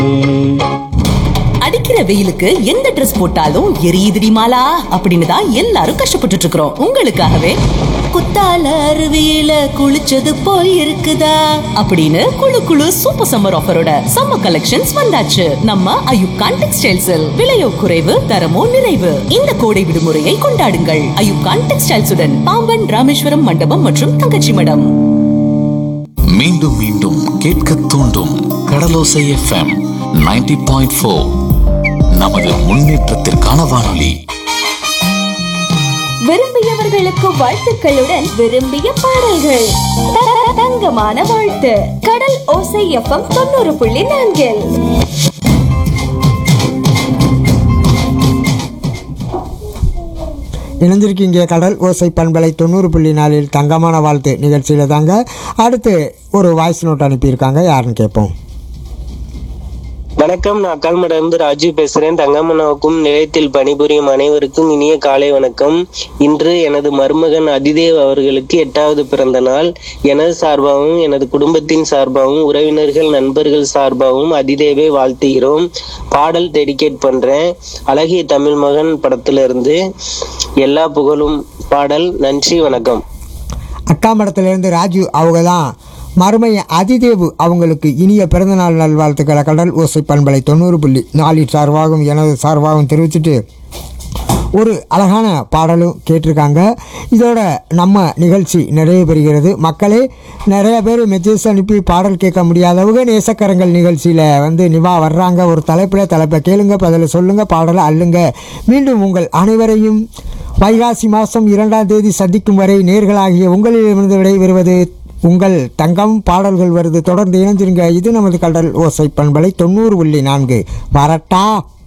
அடிக்கிற வெயிலுக்கு எந்த Dress போட்டாலும் எரியுதுடி மாலா அப்படின்னு தான் எல்லாரும் கஷ்டப்பட்டுட்டு இருக்கிறோம் உங்களுக்காகவே குத்தால அருவியில குளிச்சது போல் இருக்குதா அப்படின்னு குளு குளு சூப்பர் சம்மர் ஆஃபரோட சம்மர் கலெக்ஷன்ஸ் வந்தாச்சு நம்ம அயுப்கான் டெக்ஸ்டைல்ஸில் விலையோ குறைவு தரமோ நிறைவு இந்த கோடை விடுமுறையை கொண்டாடுங்கள் அயுப்கான் டெக்ஸ்டைல்ஸுடன் பாம்பன் ராமேஸ்வரம் மண்டபம் மற்றும் தங்கச்சி மடம் மீண்டும் மீண்டும் கேட்க தூண்டும் கடலோசை எஃப்எம் 90.4 பாயிண்ட் ஃபோர் நமது முன்னேற்றத்திற்கான வானொலி விரும்பியவர்களுக்கு வாழ்த்துக்களுடன் விரும்பிய பாடல்கள் த- தங்கமான வாழ்த்து கடல் ஓசை எஃப்எம் தொண்ணூறு புள்ளி நான்கில் இணைஞ்சிருக்கீங்க கடல் ஓசை பண்பலை தொண்ணூறு புள்ளி நாலில் தங்கமான வாழ்த்து நிகழ்ச்சியில் தாங்க அடுத்து ஒரு வாய்ஸ் நோட் அனுப்பியிருக்காங்க யாருன்னு கேட்போம் வணக்கம் நான் அக்கால்மட இருந்து ராஜு பேசுறேன் தங்கமனாவுக்கும் நிலையத்தில் பணிபுரியும் அனைவருக்கும் இனிய காலை வணக்கம் இன்று எனது மருமகன் அதிதேவ் அவர்களுக்கு எட்டாவது பிறந்த நாள் எனது சார்பாகவும் எனது குடும்பத்தின் சார்பாகவும் உறவினர்கள் நண்பர்கள் சார்பாகவும் அதிதேவை வாழ்த்துகிறோம் பாடல் டெடிகேட் பண்றேன் அழகிய தமிழ் மகன் படத்துல இருந்து எல்லா புகழும் பாடல் நன்றி வணக்கம் அக்கா மடத்திலிருந்து ராஜு அவங்க தான் மறுமைய அதிதேவு அவங்களுக்கு இனிய பிறந்தநாள் நல்வாழ்த்துக்களை கடல் ஓசை பண்பலை தொண்ணூறு புள்ளி நாலில் சார்பாகவும் எனது சார்பாகவும் தெரிவிச்சுட்டு ஒரு அழகான பாடலும் கேட்டிருக்காங்க இதோட நம்ம நிகழ்ச்சி நிறைவு பெறுகிறது மக்களே நிறைய பேர் மெசேஜ் அனுப்பி பாடல் கேட்க முடியாதவங்க நேசக்கரங்கள் நிகழ்ச்சியில் வந்து நிவா வர்றாங்க ஒரு தலைப்பில் தலைப்பை கேளுங்க பதில் சொல்லுங்கள் பாடலை அள்ளுங்க மீண்டும் உங்கள் அனைவரையும் வைகாசி மாதம் இரண்டாம் தேதி சந்திக்கும் வரை நேர்களாகிய உங்களிடமிருந்து விடைபெறுவது உங்கள் தங்கம் பாடல்கள் வருது தொடர்ந்து இணைஞ்சிருங்க இது நமது கடல் ஓசை பண்பலை தொண்ணூறு புள்ளி நான்கு வரட்டா